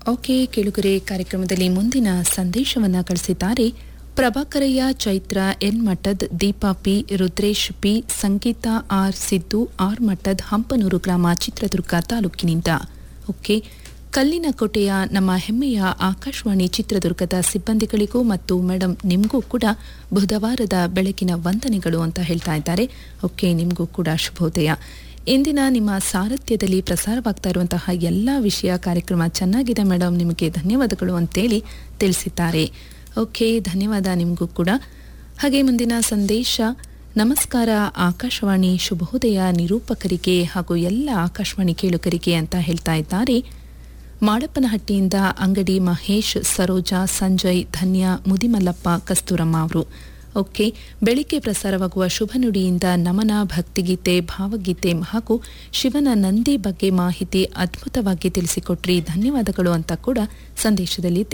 okay ಕೇಳುಗರೆ ಕಾರ್ಯಕ್ರಮದಲ್ಲಿ ಮುಂದಿನ ಸಂದೇಶವನ್ನ ಕಳಿಸಿದ್ದಾರೆ Prabhakarayya Chaitra N Mathad Deepa P Rudresh P Sangeetha R Siddu R Mathad Hampanur ಗ್ರಾಮ ಚಿತ್ರದುರ್ಗ ತಾಲೂಕಿನಿಂದ ಓಕೆ ಕಲ್ಲಿನ ಕೋಟೆಯ ನಮ್ಮ ಹೆಮ್ಮೆಯ ಆಕಾಶವಾಣಿ ಚಿತ್ರದುರ್ಗದ ಸಿಬ್ಬಂದಿಗಳಿಗೂ ಮತ್ತು ಮೇಡಮ್ ನಿಮಗೂ ಕೂಡ ಬುಧವಾರದ ಬೆಳಗಿನ ವಂದನೆಗಳು ಅಂತ ಹೇಳ್ತಾ ಇದ್ದಾರೆ ಓಕೆ ನಿಮಗೂ ಕೂಡ ಶುಭೋದಯ ಇಂದಿನ ನಿಮ್ಮ ಸಾರಥ್ಯದಲ್ಲಿ ಪ್ರಸಾರವಾಗ್ತಾ ಇರುವಂತಹ ಎಲ್ಲ ವಿಷಯ ಕಾರ್ಯಕ್ರಮ ಚೆನ್ನಾಗಿದೆ ಮೇಡಮ್ ನಿಮಗೆ ಧನ್ಯವಾದಗಳು ಅಂತೇಳಿ ತಿಳಿಸಿದ್ದಾರೆ ಓಕೆ ಧನ್ಯವಾದ ನಿಮಗೂ ಕೂಡ ಹಾಗೆ ಮುಂದಿನ ಸಂದೇಶ ನಮಸ್ಕಾರ ಆಕಾಶವಾಣಿ ಶುಭೋದಯ ನಿರೂಪಕರಿಗೆ ಹಾಗೂ ಎಲ್ಲ ಆಕಾಶವಾಣಿ ಕೇಳುಗರಿಗೆ ಅಂತ ಹೇಳ್ತಾ ಇದ್ದಾರೆ ಮಾಡಪ್ಪನಹಟ್ಟಿಯಿಂದ ಅಂಗಡಿ ಮಹೇಶ್ ಸರೋಜಾ ಸಂಜಯ್ ಧನ್ಯ ಮುದಿಮಲ್ಲಪ್ಪ ಕಸ್ತೂರಮ್ಮ ಅವರು ಓಕೆ ಬೆಳಿಗ್ಗೆ ಪ್ರಸಾರವಾಗುವ ಶುಭ ನುಡಿಯಿಂದ ನಮನ ಭಕ್ತಿಗೀತೆ ಭಾವಗೀತೆ ಹಾಗೂ ಶಿವನ ನಂದಿ ಬಗ್ಗೆ ಮಾಹಿತಿ ಅದ್ಭುತವಾಗಿ ತಿಳಿಸಿಕೊಟ್ರಿ ಧನ್ಯವಾದಗಳು ಅಂತ ಕೂಡ ಸಂದೇಶದಲ್ಲಿ